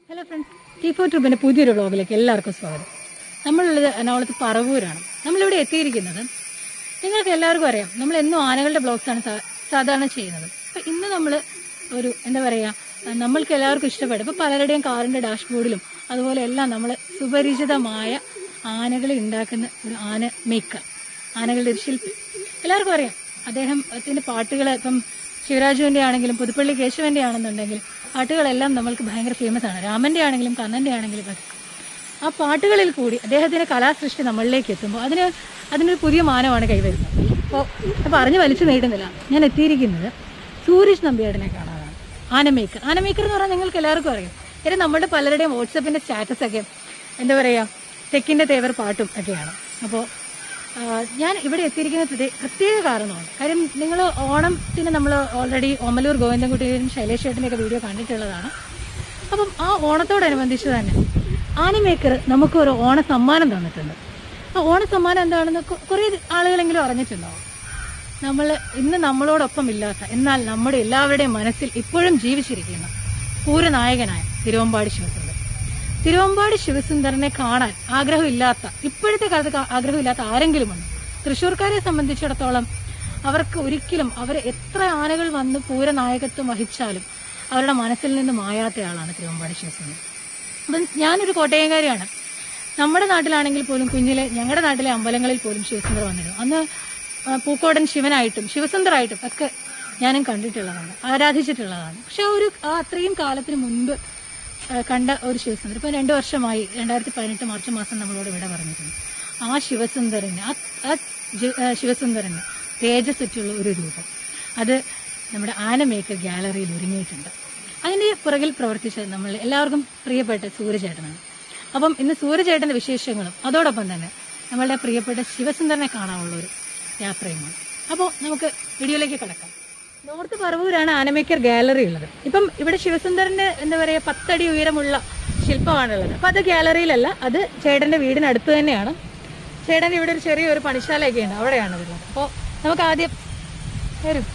Hello friends T four ട്രിപ്പിന്റെ പുതിയൊരു വ്ളോഗിലേക്ക് എല്ലാവർക്കും സ്വാഗതം നമ്മളുള്ളത് എറണാകുളത്ത് പറവൂരാണ് നമ്മളിവിടെ എത്തിയിരിക്കുന്നത് നിങ്ങൾക്ക് എല്ലാവർക്കും അറിയാം നമ്മൾ എന്നും ആനകളുടെ ബ്ലോഗ്സാണ് സാ- സാധാരണ ചെയ്യുന്നത് അപ്പൊ ഇന്ന് നമ്മൾ ഒരു എന്താ പറയാ നമ്മൾക്ക് എല്ലാവർക്കും ഇഷ്ടപ്പെടും ഇപ്പൊ പലരുടെയും കാറിന്റെ ഡാഷ്ബോർഡിലും അതുപോലെ എല്ലാം നമ്മൾ സുപരിചിതമായ ആനകളെ ഉണ്ടാക്കുന്ന ഒരു ആന മേക്കർ ആനകളുടെ ഒരു ശില്പി എല്ലാവർക്കും അറിയാം അദ്ദേഹത്തിന്റെ പാട്ടുകൾ ഇപ്പം ശിവരാജുവിന്റെ ആണെങ്കിലും പുതുപ്പള്ളി കേശവന്റെ ആണെന്നുണ്ടെങ്കിൽ പാട്ടുകളെല്ലാം നമ്മൾക്ക് ഭയങ്കര ഫേമസ് ആണ് രാമന്റെ ആണെങ്കിലും കണ്ണന്റെ ആണെങ്കിലും ഒക്കെ. ആ പാട്ടുകളിൽ കൂടി അദ്ദേഹത്തിന്റെ കലാസൃഷ്ടി നമ്മളിലേക്ക് എത്തുമ്പോൾ അതിന് അതിനൊരു പുതിയ മാനമാണ് കൈവരുന്നത് അപ്പോൾ അപ്പോൾ അറിഞ്ഞു വലിച്ചു നീട്ടുന്നില്ല ഞാൻ എത്തിയിരിക്കുന്നത് സൂരജ് നമ്പ്യാടിനെ കാണാനാണ് ആനമേക്കർ ആനമേക്കർ എന്ന് പറഞ്ഞാൽ നിങ്ങൾക്ക് എല്ലാവർക്കും അറിയാം ഇത് നമ്മുടെ പലരുടെയും വാട്സപ്പിന്റെ സ്റ്റാറ്റസ് ഒക്കെ എന്താ പറയാ തെക്കിന്റെ തേവർ പാട്ടും ഒക്കെയാണ് അപ്പോൾ ഞാൻ ഇവിടെ എത്തിയിരിക്കുന്ന പ്രത്യേ- പ്രത്യേക കാരണമാണ് കാര്യം നിങ്ങൾ ഓണത്തിന് നമ്മൾ ഓൾറെഡി ഓമലൂർ ഗോവിന്ദൻകുട്ടിയും ശൈലേഷ് ചേട്ടൻ്റെയൊക്കെ വീഡിയോ കണ്ടിട്ടുള്ളതാണ് അപ്പം ആ ഓണത്തോടനുബന്ധിച്ച് തന്നെ ആനിമേക്കർ നമുക്ക് ഒരു ഓണ സമ്മാനം തന്നിട്ടുണ്ട് ആ ഓണ സമ്മാനം എന്താണെന്ന് കൊ- കുറേ ആളുകളെങ്കിലും അറിഞ്ഞിട്ടുണ്ടാവും നമ്മൾ ഇന്ന് നമ്മളോടൊപ്പം ഇല്ലാത്ത എന്നാൽ നമ്മുടെ എല്ലാവരുടെയും മനസ്സിൽ ഇപ്പോഴും ജീവിച്ചിരിക്കുന്ന പൂരനായകനായ തിരുവമ്പാടി ശിവസുന്ദർ തിരുവമ്പാടി ശിവസുന്ദരനെ കാണാൻ ആഗ്രഹമില്ലാത്ത ഇപ്പോഴത്തെ കാലത്ത് കാ- ആഗ്രഹമില്ലാത്ത ആരെങ്കിലും ഉണ്ട് തൃശ്ശൂർക്കാരെ സംബന്ധിച്ചിടത്തോളം അവർക്ക് ഒരിക്കലും അവർ എത്ര ആനകൾ വന്ന് പൂരനായകത്വം വഹിച്ചാലും അവരുടെ മനസ്സിൽ നിന്ന് മായാത്ത ആളാണ് തിരുവമ്പാടി ശിവസുന്ദരൻ അപ്പം ഞാനൊരു കോട്ടയംകാരിയാണ് നമ്മുടെ നാട്ടിലാണെങ്കിൽ പോലും കുഞ്ഞിലെ ഞങ്ങളുടെ നാട്ടിലെ അമ്പലങ്ങളിൽ പോലും ശിവസുന്ദർ വന്നിരുന്നു അന്ന് ആ, പൂക്കോടൻ ശിവനായിട്ടും ശിവസുന്ദറായിട്ടും ഒക്കെ ഞാനും കണ്ടിട്ടുള്ളതാണ് ആരാധിച്ചിട്ടുള്ളതാണ് പക്ഷെ ഒരു ആ അത്രയും കാലത്തിന് മുൻപ് ആ, കണ്ട ഒരു ശിവസുന്ദർ ഇപ്പൊ രണ്ടു വർഷമായി രണ്ടായിരത്തി പതിനെട്ട് മാർച്ച് മാസം നമ്മളോട് ഇവിടെ പറഞ്ഞിട്ടുണ്ട് ആ ശിവസുന്ദരന് ആ ആ ജി- ആ ശിവസുന്ദരന് തേജസ്സുറ്റുള്ള ഒരു രൂപം അത് നമ്മുടെ ആനമേക്കർ ഗാലറിയിൽ ഒരുങ്ങിയിട്ടുണ്ട് അതിന്റെ പുറകിൽ പ്രവർത്തിച്ചത് നമ്മൾ എല്ലാവർക്കും പ്രിയപ്പെട്ട സൂര്യചേട്ടനാണ് അപ്പം ഇന്ന് സൂര്യചേട്ടന്റെ വിശേഷങ്ങളും അതോടൊപ്പം തന്നെ നമ്മളുടെ പ്രിയപ്പെട്ട ശിവസുന്ദരനെ കാണാനുള്ള ഒരു യാത്രയുമാണ് അപ്പോൾ നമുക്ക് വീഡിയോയിലേക്ക് കിടക്കാം നോർത്ത് പറവൂരാണ് ആനമേക്കർ ഗാലറി ഉള്ളത് ഇപ്പം ഇവിടെ ശിവസുന്ദരന്റെ എന്താ പറയാ പത്തടി ഉയരമുള്ള ശില്പമാണുള്ളത് അപ്പൊ അത് ഗാലറിയിലല്ല അത് ചേട്ടന്റെ വീടിനടുത്ത് തന്നെയാണ് ചേട്ടൻ ഇവിടെ ഒരു ചെറിയൊരു പണിശാലയൊക്കെ ഉണ്ട് അവിടെയാണ് ഉള്ളത് അപ്പോൾ നമുക്ക് ആദ്യം വരും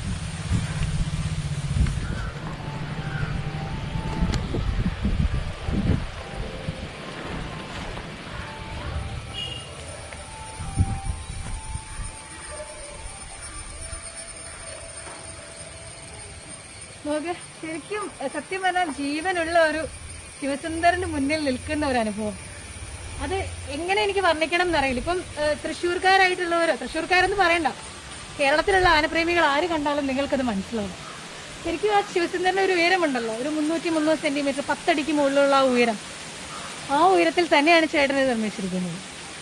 നോക്ക് ശരിക്കും എ, സത്യം പറഞ്ഞാൽ ജീവനുള്ള ഒരു ശിവസുന്ദരന് മുന്നിൽ നിൽക്കുന്ന ഒരു അനുഭവം അത് എങ്ങനെ എനിക്ക് വർണ്ണിക്കണം എന്നറിയില്ല ഇപ്പം ഏ, തൃശ്ശൂർക്കാരായിട്ടുള്ളവരോ തൃശ്ശൂർക്കാരെന്ന് പറയണ്ട കേരളത്തിലുള്ള ആനപ്രേമികൾ ആര് കണ്ടാലും നിങ്ങൾക്കത് മനസ്സിലാവും ശരിക്കും ആ ശിവസുന്ദരന്റെ ഒരു ഉയരമുണ്ടല്ലോ ഒരു മുന്നൂറ്റി മുന്നൂറ് സെന്റിമീറ്റർ പത്തടിക്ക് മുകളിലുള്ള ആ ഉയരം ആ ഉയരത്തിൽ തന്നെയാണ് ചേട്ടൻ ഇത് നിർമ്മിച്ചിരിക്കുന്നത്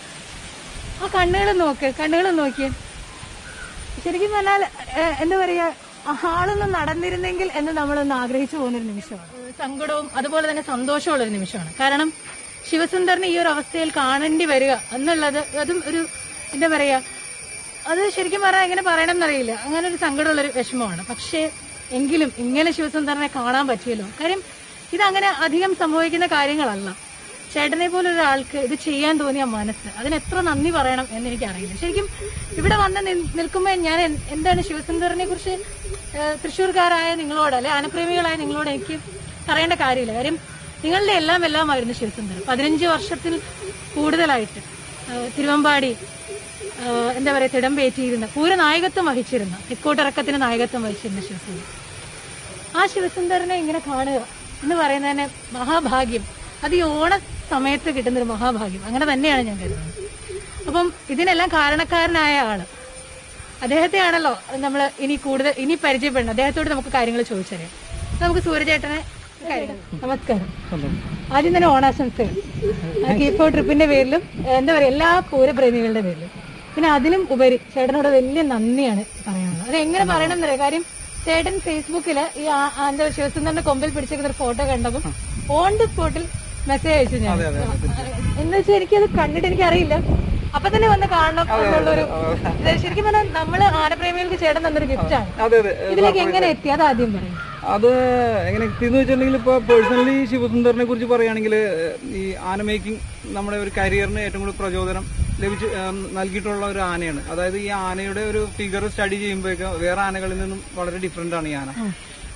ആ കണ്ണുകൾ നോക്ക് കണ്ണുകൾ നോക്കിയേ ശരിക്കും പറഞ്ഞാൽ ഏഹ്, എന്താ പറയാ ആളൊന്നും നടന്നിരുന്നെങ്കിൽ എന്ന് നമ്മളൊന്ന് ആഗ്രഹിച്ചു പോകുന്നൊരു നിമിഷമാണ് ഏഹ്, സങ്കടവും അതുപോലെ തന്നെ സന്തോഷമുള്ള ഒരു നിമിഷമാണ് കാരണം ശിവസുന്ദറിനെ ഈ ഒരു അവസ്ഥയിൽ കാണേണ്ടി വരിക എന്നുള്ളത് അതും ഒരു എന്താ പറയാ അത് ശരിക്കും പറഞ്ഞാൽ എങ്ങനെ പറയണം എന്നറിയില്ല അങ്ങനെ ഒരു സങ്കടമുള്ള ഒരു വിഷമമാണ് പക്ഷേ എങ്കിലും ഇങ്ങനെ ശിവസുന്ദറിനെ കാണാൻ പറ്റിയല്ലോ കാര്യം ഇതങ്ങനെ അധികം സംഭവിക്കുന്ന കാര്യങ്ങളല്ല ചേട്ടനെ പോലെ ഒരാൾക്ക് ഇത് ചെയ്യാൻ തോന്നിയ മനസ്സ് അതിന് എത്ര നന്ദി പറയണം എന്ന് എനിക്കറിയില്ല ശരിക്കും ഇവിടെ വന്ന് നിൽ- നിൽക്കുമ്പോൾ ഞാൻ എൻ- എന്താണ് ശിവസുന്ദറിനെ കുറിച്ച് ഏഹ്, തൃശ്ശൂർക്കാരായ നിങ്ങളോട് അല്ലെ ആനപ്രേമികളായ നിങ്ങളോട് എനിക്ക് പറയേണ്ട കാര്യമില്ല കാര്യം നിങ്ങളുടെ എല്ലാം എല്ലാമായിരുന്നു ശിവസുന്ദരൻ പതിനഞ്ച് വർഷത്തിൽ കൂടുതലായിട്ട് ഏഹ്, തിരുവമ്പാടി ഏഹ്, എന്താ പറയാ തിടമ്പേറ്റിയിരുന്ന പൂര നായകത്വം വഹിച്ചിരുന്ന തെക്കോട്ടിറക്കത്തിന് നായകത്വം വഹിച്ചിരുന്ന ശിവസുന്ദരൻ ആ ശിവസുന്ദരനെ ഇങ്ങനെ കാണുക എന്ന് പറയുന്നത് തന്നെ മഹാഭാഗ്യം അത് ഈ ഓണ സമയത്ത് കിട്ടുന്ന ഒരു മഹാഭാഗ്യം അങ്ങനെ തന്നെയാണ് ഞാൻ കരുതുന്നത് അപ്പം ഇതിനെല്ലാം കാരണക്കാരനായ ആള് അദ്ദേഹത്തെയാണല്ലോ നമ്മൾ ഇനി കൂടുതൽ ഇനി പരിചയപ്പെടണം അദ്ദേഹത്തോട് നമുക്ക് കാര്യങ്ങൾ ചോദിച്ചറിയാം നമുക്ക് സൂര്യചേട്ടനെ കാര്യങ്ങൾ നമസ്കാരം ആദ്യം തന്നെ ഓണാശംസകൾ കീപ്പോ ട്രിപ്പിന്റെ പേരിലും ഏഹ്, എന്താ പറയാ എല്ലാ പൂരപ്രേമികളുടെ പേരിലും പിന്നെ അതിലും ഉപരി ചേട്ടനോട് വലിയ നന്ദിയാണ് പറയാനുള്ളത് അത് എങ്ങനെ പറയണം എന്നറിയാം കാര്യം ചേട്ടൻ ഫേസ്ബുക്കില് ഈ ആ- ആ എന്താ ശിവസുന്ദറിന്റെ കൊമ്പിൽ പിടിച്ചിരിക്കുന്ന ഒരു ഫോട്ടോ കണ്ടപ്പോൾ ഓൺ ദി സ്പോട്ടിൽ മെസ്സേജ് അയച്ചു ഞാൻ എന്ന് വെച്ചാൽ എനിക്കത് കണ്ടിട്ട് എനിക്ക് അറിയില്ല അപ്പൊ തന്നെ വന്ന് കാണണം എന്നുള്ളൊരു ഇത് ശരിക്കും പറഞ്ഞാൽ നമ്മള് ആനപ്രേമികൾക്ക് ചേട്ടൻ തന്നൊരു ഗിഫ്റ്റ് ആണ് അതെ അതെ ഇതിലേക്ക് എങ്ങനെ എത്തി അത് ആദ്യം പറയും അത് എങ്ങനെ എത്തിയെന്ന് വെച്ചിട്ടുണ്ടെങ്കിൽ ഇപ്പോൾ പേഴ്സണലി ശിവസുന്ദറിനെ കുറിച്ച് പറയുകയാണെങ്കിൽ ഈ ആന മേക്കിംഗ് നമ്മുടെ ഒരു കരിയറിന് ഏറ്റവും കൂടുതൽ പ്രചോദനം ലഭിച്ച് ഏം, നൽകിയിട്ടുള്ള ഒരു ആനയാണ് അതായത് ഈ ആനയുടെ ഒരു ഫിഗർ സ്റ്റഡി ചെയ്യുമ്പോഴേക്ക് വേറെ ആനകളിൽ നിന്നും വളരെ ഡിഫറെന്റ് ആണ് ഈ ആന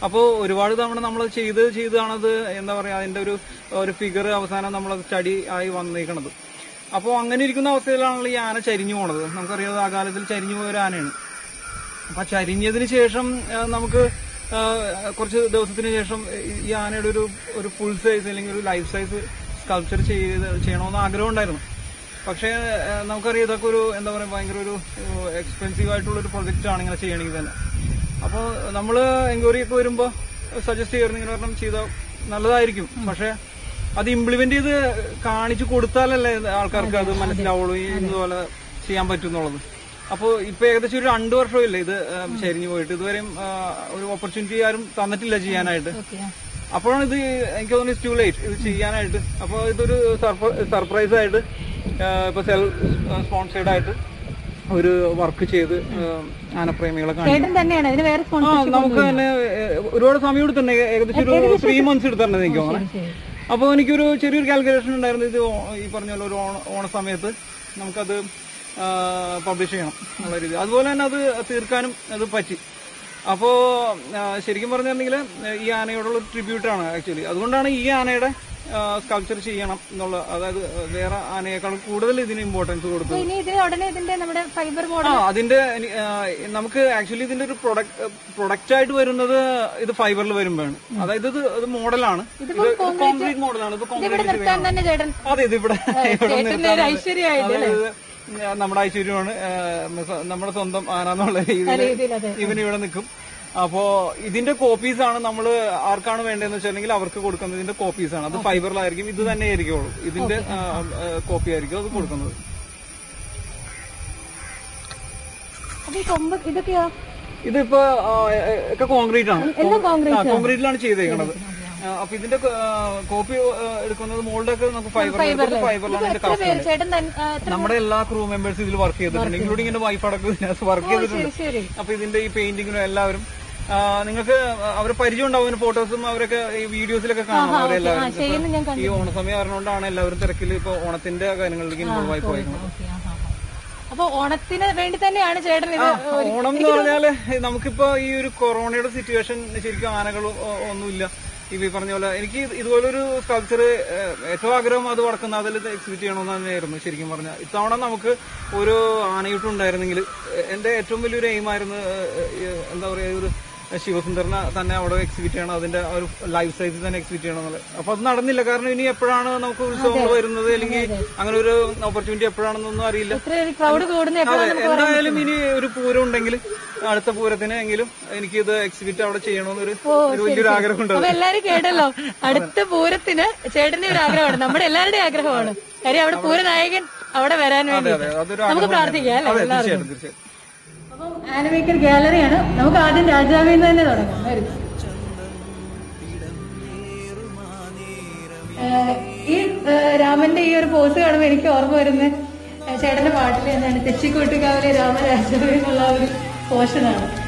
അപ്പോൾ ഒരുപാട് തവണ നമ്മൾ ചെയ്ത് ചെയ്താണത് എന്താ പറയാ അതിന്റെ ഒരു ഒരു ഫിഗർ അവസാനം നമ്മളത് സ്റ്റഡി ആയി വന്നേക്കണത് അപ്പോൾ അങ്ങനെ ഇരിക്കുന്ന അവസ്ഥയിലാണല്ലോ ഈ ആന ചരിഞ്ഞു പോണത് നമുക്കറിയാം ആ കാലത്തിൽ ചരിഞ്ഞു പോയ ഒരു ആനയാണ് അപ്പൊ ആ ചരിഞ്ഞതിന് ശേഷം ആ, നമുക്ക് ആ, കുറച്ച് ദിവസത്തിന് ശേഷം ഈ ആനയുടെ ഒരു ഒരു ഫുൾ സൈസ് അല്ലെങ്കിൽ ഒരു ലൈഫ് സൈസ് സ്കൾപ്ചർ ചെയ്ത് ചെയ്യണമെന്ന് ആഗ്രഹം ഉണ്ടായിരുന്നു പക്ഷേ ആ, നമുക്കറിയാം ഇതൊക്കെ ഒരു എന്താ പറയുക ഭയങ്കര ഒരു എക്സ്പെൻസീവ് ആയിട്ടുള്ള ഒരു പ്രൊജക്റ്റ് ആണ് ഇങ്ങനെ ചെയ്യണമെങ്കിൽ തന്നെ അപ്പോൾ നമ്മൾ എൻക്വയറി ഒക്കെ വരുമ്പോൾ സജസ്റ്റ് ചെയ്യാറുണ്ട് ഇങ്ങനെ പറഞ്ഞാൽ ചെയ്താൽ നല്ലതായിരിക്കും പക്ഷേ അത് ഇംപ്ലിമെന്റ് ചെയ്ത് കാണിച്ചു കൊടുത്താലല്ലേ ആൾക്കാർക്ക് അത് മനസ്സിലാവുള്ളൂ ഈ ഇതുപോലെ ചെയ്യാൻ പറ്റും എന്നുള്ളത് അപ്പോൾ ഇപ്പൊ ഏകദേശം ഒരു രണ്ടു വർഷമില്ല ഇത് ആ, ചരിഞ്ഞു പോയിട്ട് ഇതുവരെയും ആ, ഒരു ഓപ്പർച്യൂണിറ്റി ആരും തന്നിട്ടില്ല ചെയ്യാനായിട്ട് ഓക്കെ അപ്പോഴാണ് ഇത് എനിക്ക് തോന്നുന്നു ടു ലേറ്റ് ഇത് ചെയ്യാനായിട്ട് അപ്പോൾ ഇതൊരു സർപ്രൈസ് ആയിട്ട് ആ, ഇപ്പൊ സെൽഫ് സ്പോൺസേഡ് ആയിട്ട് ഒരു വർക്ക് ചെയ്ത് ആ, ആനപ്രേമികളെ കാണിക്കും ചേട്ടൻ തന്നെയാണ് ഇതിന് വേറെ ആ സ്പോൺസർ നമുക്ക് തന്നെ ഏ, ഒരുപാട് സമയം എടുത്തിട്ടുണ്ട് ഏകദേശം ഒരു ത്രീ മന്ത്സ് എടുത്തിട്ടുണ്ട് എനിക്ക് തോന്നുന്നത് ശരി അപ്പോൾ എനിക്കൊരു ചെറിയൊരു കാൽക്കുലേഷൻ ഉണ്ടായിരുന്നു ഇത് ഓ- ഈ പറഞ്ഞ പോലെ ഒരു ഓണ ഓണ സമയത്ത് നമുക്കത് പബ്ലിഷ് ചെയ്യണം എന്നുള്ള രീതി അതുപോലെ തന്നെ അത് തീർക്കാനും അത് പറ്റി അപ്പോൾ ശരിക്കും പറഞ്ഞിട്ടുണ്ടെങ്കിൽ ഈ ആനയോടുള്ള ട്രിബ്യൂട്ടാണ് ആക്ച്വലി അതുകൊണ്ടാണ് ഈ ആനയുടെ സ്കൾപ്ചർ ചെയ്യണം എന്നുള്ള അതായത് വേറെ ആനയേക്കാൾ കൂടുതൽ ഇതിന് ഇമ്പോർട്ടൻസ് കൊടുത്തത് ഇനി ഇതിന് ഉടനെ ഇതിന്റെ നമ്മുടെ ഫൈബർ മോഡൽ ആ അതിന്റെ ഇനി, ആ, നമുക്ക് ആക്ച്വലി ഇതിന്റെ ഒരു പ്രൊഡക്റ്റ് പ്രൊഡക്റ്റ് ആയിട്ട് വരുന്നത് ഇത് ഫൈബറിൽ വരുമ്പോഴാണ് അതായത് ഇത് ഇത് മോഡലാണ് ഇത് കോൺക്രീറ്റ് മോഡലാണ് ഇത് ഇവിടെ കോൺക്രീറ്റ് നിർത്താൻ തന്നെ ചേട്ടൻ അതെ ഇത് ഇവിടെ ഇവിടെ ചേട്ടന്റെ ഒരു ഐശ്വര്യമായിട്ട് അതായത് നമ്മുടെ ഐശ്വര്യമാണ് ആ, നമ്മുടെ സ്വന്തം ആന എന്നുള്ള രീതിയിൽ രീതിയിൽ അതെ ഇവൻ ഇവിടെ നിൽക്കും അപ്പോ ഇതിന്റെ കോപ്പീസ് ആണ് നമ്മൾ ആർക്കാണ് വേണ്ടതെന്ന് വെച്ചിട്ടുണ്ടെങ്കിൽ അവർക്ക് കൊടുക്കുന്നത് ഇതിന്റെ കോപ്പീസ് ആണ് അത് ഫൈബറിലായിരിക്കും ഇത് തന്നെ ആയിരിക്കുള്ളൂ ഇതിന്റെ കോപ്പി ആയിരിക്കും അത് കൊടുക്കുന്നത് അപ്പൊ ഈ കൊമ്പ് ഇതൊക്കെയോ ഇതിപ്പോ ആ, എ- ഒക്കെ കോൺക്രീറ്റ് ആണ് എല്ലാം കോൺക്രീറ്റ് ആ, കോൺക്രീറ്റിലാണ് ചെയ്തേക്കുന്നത് ആ, അപ്പൊ ഇതിന്റെ കോപ്പി എടുക്കുന്നത് മോൾഡൊക്കെ നമുക്ക് ഫൈബറിലാണ് ഫൈബറിലാണ് ഇതിന്റെ എത്ര പേര് ചേട്ടൻ തന്നെ ആ, എത്ര നമ്മുടെ എല്ലാ ക്രൂ മെമ്പേഴ്സ് ഇതിൽ വർക്ക് ചെയ്തിട്ടുണ്ട് ഇൻക്ലൂഡിംഗ് എന്റെ വൈഫ് അടക്കം വർക്ക് ചെയ്തിട്ടുണ്ട് ശരി ശരി അപ്പൊ ഇതിന്റെ ഈ പെയിന്റിങ്ങിനും എല്ലാവരും ആ, നിങ്ങൾക്ക് അവരെ പരിചയം ഉണ്ടാവും ഫോട്ടോസും അവരൊക്കെ ഈ വീഡിയോസിലൊക്കെ കാണാം അവരെല്ലാവരും ആ ചെയ്യുന്ന ഞാൻ കണ്ടു ഈ ഓണസമയം അറിഞ്ഞുകൊണ്ടാണ് എല്ലാവരും തിരക്കിൽ ഇപ്പൊ ഓണത്തിന്റെ കാര്യങ്ങളിലേക്ക് ഇൻവോൾവ് ആയി പോയിരിക്കുന്നത് ഓക്കേ, ആ, ആ, ആ. അപ്പൊ ഓണത്തിന് വേണ്ടി തന്നെയാണ് ചേട്ടൻ ഇത് ഓണം എന്ന് പറഞ്ഞാല് നമുക്കിപ്പോ ഈ ഒരു കൊറോണയുടെ സിറ്റുവേഷൻ ശരിക്കും ആനകൾ ഒന്നുമില്ല ഈ ഈ പറഞ്ഞ പോലെ എനിക്ക് ഇത് ഇതുപോലൊരു സ്കൾച്ചർ ഏറ്റവും ആഗ്രഹം അത് വടക്കുന്ന അതിൽ എക്സിബിറ്റ് ചെയ്യണമെന്ന് തന്നെയായിരുന്നു ശരിക്കും പറഞ്ഞാൽ ഇത്തവണ നമുക്ക് ഒരു ആനയൂട്ടുണ്ടായിരുന്നെങ്കിൽ എന്റെ ഏറ്റവും വലിയൊരു എയിമായിരുന്നു എന്താ പറയാ ഒരു ശിവസുന്ദരനെ തന്നെ അവിടെ എക്സിബിറ്റ് ചെയ്യണം അതിന്റെ ആ ഒരു ലൈഫ് സൈസിൽ തന്നെ എക്സിബിറ്റ് ചെയ്യണം എന്നുള്ളത് അപ്പൊ അത് നടന്നില്ല കാരണം ഇനി എപ്പോഴാണ് നമുക്ക് ഉത്സവങ്ങൾ വരുന്നത് അല്ലെങ്കിൽ അങ്ങനെ ഒരു ഓപ്പർച്യൂണിറ്റി എപ്പോഴാണെന്നൊന്നും അറിയില്ല ഇത്ര ഒരു ക്രൗഡ് കൂടുന്ന അതെ എപ്പോഴാണ് എന്തായാലും ഇനി ഒരു പൂരം ഉണ്ടെങ്കിൽ അടുത്ത പൂരത്തിന് എങ്കിലും എനിക്ക് ഇത് എക്സിബിറ്റ് അവിടെ ചെയ്യണമെന്നൊരു ഒരു വലിയൊരു ആഗ്രഹമുണ്ട് അപ്പൊ എല്ലാരും കേട്ടല്ലോ അടുത്ത പൂരത്തിന് ചേട്ടന്റെ ഒരു ആഗ്രഹമാണ് നമ്മുടെ എല്ലാവരുടെയും ആഗ്രഹമാണ് കാര്യം അവിടെ പൂരനായകൻ അവിടെ വരാൻ വേണ്ടി അതെ അതൊരു നമുക്ക് ആഗ്രഹം പ്രാർത്ഥിക്കാം അല്ലേ അതെ എല്ലാവർക്കും തീർച്ചയായിട്ടും തീർച്ചയായിട്ടും അപ്പം ആനിമേക്കർ ഗാലറിയാണ് നമുക്ക് ആദ്യം രാജാവിൽ നിന്ന് തന്നെ തുടങ്ങാം വരും ഏഹ് ഈ ഏഹ് രാമന്റെ ഈ ഒരു പോസ് കാണുമ്പോൾ എനിക്ക് ഓർമ്മ വരുന്നത് ചേട്ടന്റെ പാട്ടിൽ എന്താണ് തെച്ചിക്കോട്ടുകാവിലെ രാമരാജാവ് എന്നുള്ള ആ ഒരു പോർഷനാണ്